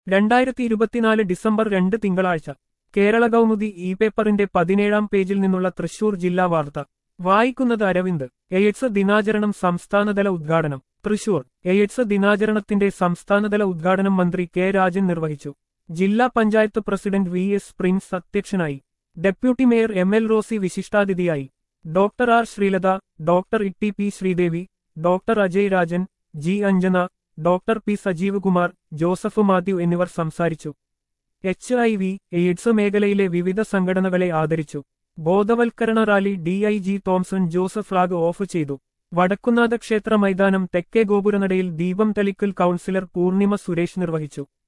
രണ്ടായിരത്തി ഇരുപത്തിനാല് ഡിസംബർ രണ്ട് തിങ്കളാഴ്ച കേരള കൗമുദി ഇ പേപ്പറിന്റെ പതിനേഴാം പേജിൽ നിന്നുള്ള തൃശൂർ ജില്ലാ വാർത്ത വായിക്കുന്നത് അരവിന്ദ് എയ്ഡ്സ് ദിനാചരണം സംസ്ഥാനതല ഉദ്ഘാടനം തൃശൂർ എയ്ഡ്സ് ദിനാചരണത്തിന്റെ സംസ്ഥാനതല ഉദ്ഘാടനം മന്ത്രി കെ രാജൻ നിർവഹിച്ചു ജില്ലാ panchayat president V S Prince അധ്യക്ഷനായി deputy mayor M L Rosy വിശിഷ്ടാതിഥിയായി doctor R Sreelatha doctor E T P Sreedevi doctor Ajay Rajan G Anjana doctor P Sajeev Kumar Joseph Mathew എന്നിവർ സംസാരിച്ചു എച്ച് ഐ വി എയ്ഡ്സ് മേഖലയിലെ വിവിധ സംഘടനകളെ ആദരിച്ചു ബോധവൽക്കരണ rally D I G Thomson Joseph flag off ചെയ്തു വടക്കുന്നാഥ ക്ഷേത്ര മൈതാനം തെക്കേ ഗോപുരനടയിൽ ദീപം തെളിക്കൽ കൗൺസിലർ പൂർണിമ സുരേഷ് നിർവഹിച്ചു